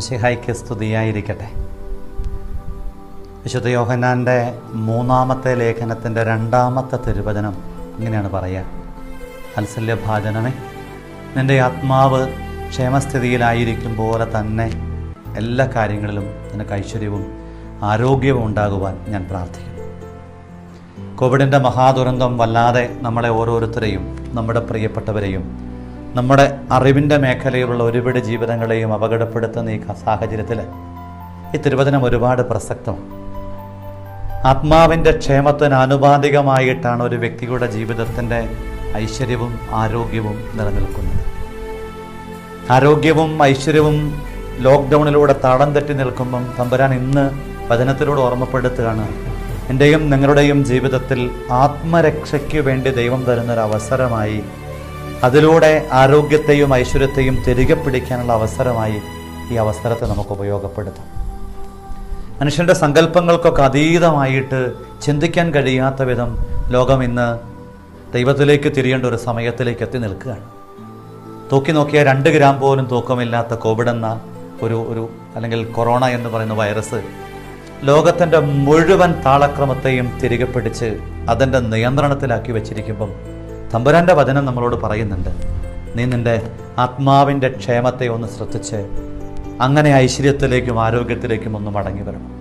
മിശിഹായ്ക്ക് സ്തുതിയായിരിക്കട്ടെ വിശുദ്ധ യോഹന്നാൻ്റെ മൂന്നാമത്തെ ലേഖനത്തിൻ്റെ രണ്ടാമത്തെ തിരുവചനം ഇങ്ങനെയാണ് പറയുക അത്സല്യഭാജനമേ നിൻ്റെ ആത്മാവ് ക്ഷേമസ്ഥിതിയിലായിരിക്കും പോലെ തന്നെ എല്ലാ കാര്യങ്ങളിലും നിനക്ക് ഐശ്വര്യവും ആരോഗ്യവും ഉണ്ടാകുവാൻ ഞാൻ പ്രാർത്ഥിക്കുന്നു കോവിഡിൻ്റെ മഹാദുരന്തം വല്ലാതെ നമ്മളെ ഓരോരുത്തരെയും നമ്മുടെ പ്രിയപ്പെട്ടവരെയും നമ്മുടെ അറിവിൻ്റെ മേഖലയിലുള്ള ഒരുപാട് ജീവിതങ്ങളെയും അപകടപ്പെടുത്തുന്ന ഈ സാഹചര്യത്തിൽ ഈ തിരുവചനം ഒരുപാട് പ്രസക്തമാണ് ആത്മാവിൻ്റെ ക്ഷേമത്തിന് ആനുപാതികമായിട്ടാണ് ഒരു വ്യക്തിയുടെ ജീവിതത്തിൻ്റെ ഐശ്വര്യവും ആരോഗ്യവും നിലനിൽക്കുന്നത് ആരോഗ്യവും ഐശ്വര്യവും ലോക്ക്ഡൗണിലൂടെ താളം തെറ്റി നിൽക്കുമ്പം തമ്പുരാൻ ഇന്ന് വചനത്തിലൂടെ ഓർമ്മപ്പെടുത്തുകയാണ് എൻ്റെയും നിങ്ങളുടെയും ജീവിതത്തിൽ ആത്മരക്ഷയ്ക്ക് വേണ്ടി ദൈവം തരുന്നൊരു അവസരമായി അതിലൂടെ ആരോഗ്യത്തെയും ഐശ്വര്യത്തെയും തിരികെ പിടിക്കാനുള്ള അവസരമായി ഈ അവസരത്തെ നമുക്ക് ഉപയോഗപ്പെടുത്താം മനുഷ്യൻ്റെ സങ്കല്പങ്ങൾക്കൊക്കെ അതീതമായിട്ട് ചിന്തിക്കാൻ കഴിയാത്ത വിധം ലോകം ഇന്ന് ദൈവത്തിലേക്ക് തിരിയേണ്ട ഒരു സമയത്തിലേക്ക് എത്തി നിൽക്കുകയാണ് തൂക്കി നോക്കിയാൽ രണ്ട് ഗ്രാം പോലും തൂക്കമില്ലാത്ത കോവിഡ് എന്ന ഒരു ഒരു അല്ലെങ്കിൽ കൊറോണ എന്ന് പറയുന്ന വൈറസ് ലോകത്തിൻ്റെ മുഴുവൻ താളക്രമത്തെയും തിരികെ പിടിച്ച് അതിൻ്റെ നിയന്ത്രണത്തിലാക്കി വെച്ചിരിക്കുമ്പം തമ്പുരാൻ്റെ വചനം നമ്മളോട് പറയുന്നുണ്ട് നീ നിൻ്റെ ആത്മാവിൻ്റെ ക്ഷേമത്തെ ഒന്ന് ശ്രദ്ധിച്ച് അങ്ങനെ ഐശ്വര്യത്തിലേക്കും ആരോഗ്യത്തിലേക്കും ഒന്ന് മടങ്ങി വരണം